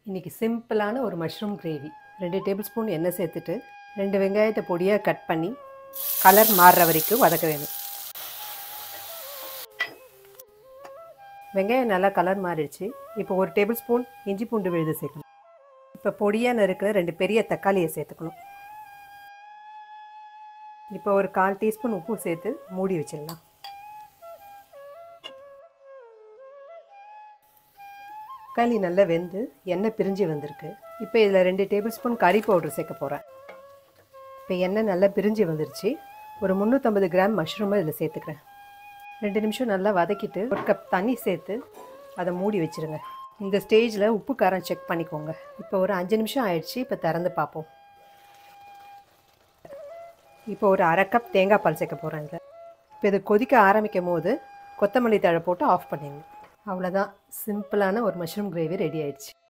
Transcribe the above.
இன்றைக்கி சிம்பிளான ஒரு மஷ்ரூம் கிரேவி ரெண்டு டேபிள் ஸ்பூன் எண்ணெய் சேர்த்துட்டு ரெண்டு வெங்காயத்தை பொடியாக கட் பண்ணி கலர் மாறுற வரைக்கும் வதக்க வேணும் வெங்காயம் நல்லா கலர் மாறிடுச்சு இப்போ ஒரு டேபிள் ஸ்பூன் இஞ்சி பூண்டு விழுது சேர்க்கணும் இப்போ பொடியாக நறுக்கிற ரெண்டு பெரிய தக்காளியை சேர்த்துக்கணும் இப்போ ஒரு கால் டீஸ்பூன் உப்பு சேர்த்து மூடி வச்சிடலாம் தக்காளி நல்லா வெந்து எண்ணெய் பிரிஞ்சு வந்திருக்கு இப்போ இதில் ரெண்டு டேபிள் ஸ்பூன் கறி பவுடர் சேர்க்க போகிறேன் இப்போ எண்ணெய் நல்லா பிரிஞ்சு வந்துருச்சு ஒரு முந்நூற்றம்பது கிராம் மஷ்ரூமை இதில் சேர்த்துக்கிறேன் ரெண்டு நிமிஷம் நல்லா வதக்கிட்டு ஒரு கப் தண்ணி சேர்த்து அதை மூடி வச்சுருங்க இந்த ஸ்டேஜில் உப்பு காரம் செக் பண்ணிக்கோங்க இப்போ ஒரு அஞ்சு நிமிஷம் ஆயிடுச்சு இப்போ திறந்து பார்ப்போம் இப்போ ஒரு அரை கப் தேங்காய் பால் சேர்க்க போகிறேன் இதில் இப்போ இது கொதிக்க ஆரம்பிக்கும் போது கொத்தமல்லி தழை போட்டு ஆஃப் பண்ணிடணும் அவ்வளோதான் சிம்பிளான ஒரு மஷ்ரூம் கிரேவி ரெடி ஆயிடுச்சு